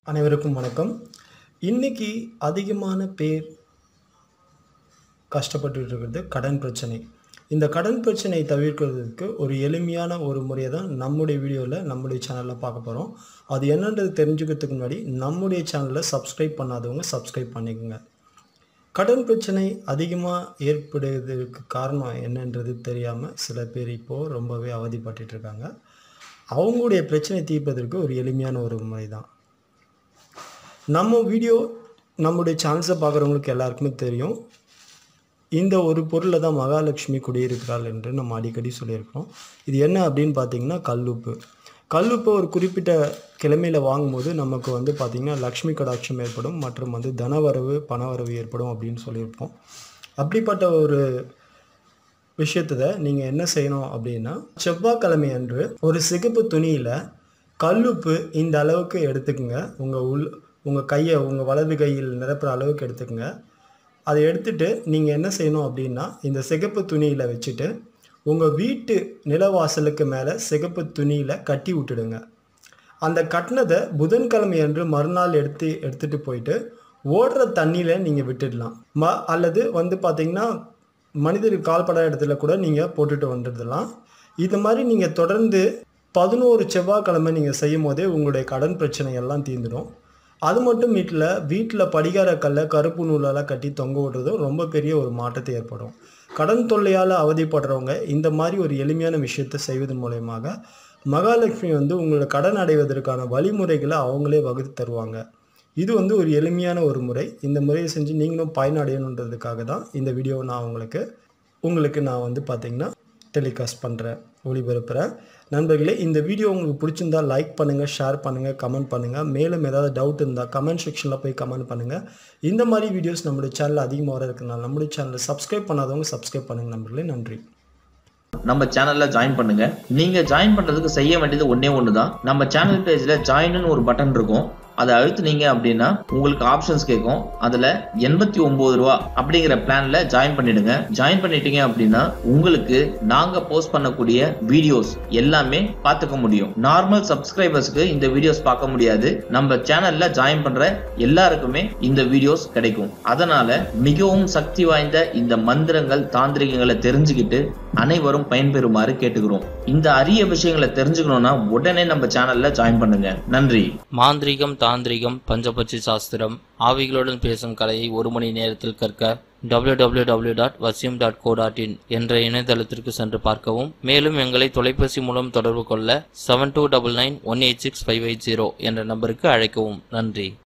அனைவருக்கும் வணக்கம் இன்னைக்கு அதிகமான பேர் கஷ்டப்பட்டுட்டு இருக்கிறது கடன் பிரச்சனை இந்த கடன் பிரச்சனையை தவிர்க்கிறதுக்கு ஒரு எளிமையான ஒரு முறையை தான் நம்முடைய வீடியோவில் நம்முடைய சேனலில் பார்க்க போகிறோம் அது என்னன்றது தெரிஞ்சுக்கிறதுக்கு முன்னாடி நம்முடைய சேனலில் சப்ஸ்கிரைப் பண்ணாதவங்க சப்ஸ்கிரைப் பண்ணிக்கோங்க கடன் பிரச்சனை அதிகமாக ஏற்படுவதற்கு காரணம் என்னன்றது தெரியாமல் சில பேர் இப்போது ரொம்பவே அவதிப்பட்டுட்டு இருக்காங்க அவங்களுடைய பிரச்சனை தீர்ப்பதற்கு ஒரு எளிமையான ஒரு முறை தான் நம்ம வீடியோ நம்முடைய சேனல்ஸை பார்க்குறவங்களுக்கு எல்லாருக்குமே தெரியும் இந்த ஒரு பொருளில் தான் மகாலட்சுமி குடியிருக்கிறாள் என்று நம்ம அடிக்கடி சொல்லியிருக்கிறோம் இது என்ன அப்படின்னு பார்த்தீங்கன்னா கல்லுப்பு கல்லுப்பு ஒரு குறிப்பிட்ட கிழமையில் வாங்கும்போது நமக்கு வந்து பார்த்திங்கன்னா லக்ஷ்மி கடாட்சம் ஏற்படும் மற்றும் வந்து தனவரவு பணவரவு ஏற்படும் அப்படின்னு சொல்லியிருப்போம் அப்படிப்பட்ட ஒரு விஷயத்தை நீங்கள் என்ன செய்யணும் அப்படின்னா செவ்வாய்க்கிழமை அன்று ஒரு சிகப்பு துணியில் கல்லுப்பு இந்த அளவுக்கு எடுத்துக்கோங்க உங்கள் உள் உங்கள் கையை உங்கள் வலது கையில் நிரப்புற அளவுக்கு எடுத்துக்கோங்க அதை எடுத்துட்டு நீங்கள் என்ன செய்யணும் அப்படின்னா இந்த சிகப்பு துணியில் வச்சுட்டு உங்கள் வீட்டு நிலவாசலுக்கு மேலே சிகப்பு துணியில் கட்டி விட்டுடுங்க அந்த கட்டினதை புதன்கிழமை அன்று மறுநாள் எடுத்து எடுத்துகிட்டு போயிட்டு ஓடுற தண்ணியில் நீங்கள் விட்டுடலாம் ம அல்லது வந்து பார்த்திங்கன்னா மனிதர் கால்பட இடத்துல கூட நீங்கள் போட்டுட்டு வந்துடலாம் இது மாதிரி நீங்கள் தொடர்ந்து பதினோரு செவ்வாய்க்கிழமை நீங்கள் செய்யும் போதே உங்களுடைய கடன் பிரச்சனை எல்லாம் தீர்ந்துடும் அது மட்டும் வீட்டில் வீட்டில் படிகார கல்லை கருப்பு நூலால் கட்டி தொங்க விடுறதும் ரொம்ப பெரிய ஒரு மாற்றத்தை ஏற்படும் கடன் தொல்லையால் அவதிப்படுறவங்க இந்த மாதிரி ஒரு எளிமையான விஷயத்தை செய்வதன் மூலயமாக மகாலட்சுமி வந்து உங்களோட கடன் அடைவதற்கான வழிமுறைகளை அவங்களே வகுத்து தருவாங்க இது வந்து ஒரு எளிமையான ஒரு முறை இந்த முறையை செஞ்சு நீங்களும் பயனடையணுன்றதுக்காக தான் இந்த வீடியோவை நான் உங்களுக்கு உங்களுக்கு நான் வந்து பார்த்தீங்கன்னா டெலிகாஸ்ட் பண்ணுறேன் ஒளிபரப்புகிறேன் நண்பர்களே இந்த வீடியோ உங்களுக்கு பிடிச்சிருந்தா லைக் பண்ணுங்கள் ஷேர் பண்ணுங்கள் கமெண்ட் பண்ணுங்கள் மேலும் ஏதாவது டவுட் இருந்தால் கமெண்ட் செக்ஷனில் போய் கமெண்ட் பண்ணுங்கள் இந்த மாதிரி வீடியோஸ் நம்மளுடைய சேனலில் அதிகமாக வர இருக்கிறனால நம்மளுடைய சேனலை சப்ஸ்கிரைப் பண்ணாதவங்க சப்ஸ்கிரைப் பண்ணுங்கள் நண்பர்களே நன்றி நம்ம சேனல்ல ஜாயின் பண்ணுங்க நீங்க ஜாயின் பண்றதுக்கு செய்ய வேண்டியது ஒன்னே ஒண்ணுதான் நம்ம சேனல் பேஜ்ல ஜாயின்னு ஒரு பட்டன் இருக்கும் அதை அழுத்துனீங்க அப்படின்னா உங்களுக்கு ஆப்ஷன்ஸ் கேட்கும் அதுல எண்பத்தி ஒன்பது ரூபா அப்படிங்கிற பிளான்ல ஜாயின் பண்ணிடுங்க ஜாயின் பண்ணிட்டீங்க அப்படின்னா உங்களுக்கு நாங்க போஸ்ட் பண்ணக்கூடிய வீடியோஸ் எல்லாமே பார்த்துக்க முடியும் நார்மல் சப்ஸ்கிரைபர்ஸ்க்கு இந்த வீடியோஸ் பார்க்க முடியாது நம்ம சேனல்ல ஜாயின் பண்ற எல்லாருக்குமே இந்த வீடியோஸ் கிடைக்கும் அதனால மிகவும் சக்தி வாய்ந்த இந்த மந்திரங்கள் தாந்திரிகங்களை தெரிஞ்சுக்கிட்டு அனைவரும் பயன்பெறுமாறு கேட்டுக்கிறோம் இந்த அரிய விஷயங்களை தெரிஞ்சுக்கணும்னா உடனே நம்ம சேனல்ல ஜாயின் பண்ணுங்க நன்றி மாந்திரீகம் தாந்திரிகம் பஞ்சபட்சி சாஸ்திரம் ஆவிகளுடன் பேசும் கலையை ஒரு மணி நேரத்தில் கற்க www.vasyum.co.in டாட் வசியம் டாட் கோ டாட் இன் என்ற இணையதளத்திற்கு சென்று பார்க்கவும் மேலும் எங்களை தொலைபேசி மூலம் தொடர்பு கொள்ள seven two double nine one eight six five eight zero என்ற நம்பருக்கு அழைக்கவும் நன்றி